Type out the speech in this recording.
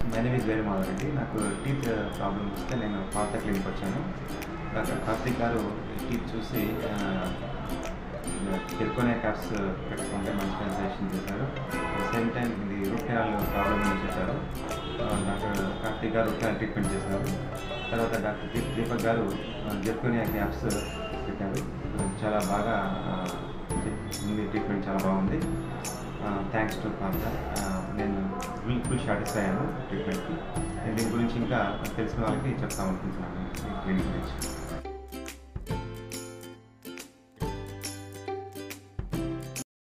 my name is Venumadhav Reddy నాకు teeth problem వస్తే నేను పాత క్లినిక్ వచ్చాను డాక్టర్ కార్తీక్ గారు టీత్ చూసి తిరుకొనే క్యాప్స్ పెట్టుకుంటే మంచి కన్సల్టేషన్ చేశారు సేమ్ టైం ఇది రూట్ కెనాల్ ప్రాబ్లం అని చెప్పారు ఆ, డాక్టర్ కార్తీక్ గారు రూట్ కెనాల్ ట్రీట్మెంట్ చేశారు తర్వాత డాక్టర్ దీప్ దీపక్ గారు జెర్కోనియా క్యాప్స్ పెట్టారు చాలా బాగా ఆ, ఉంది ట్రీట్మెంట్ చాలా బాగుంది థ్యాంక్స్ టు ఫాదర్ నేను ఫుల్ ఫుల్ సాటిస్ఫై అయ్యాను ట్రీట్మెంట్కి నేను దీని గురించి ఇంకా తెలిసిన వాళ్ళకి చెప్తామనుకుంటున్నాను ఈ క్లినిక్ గురించి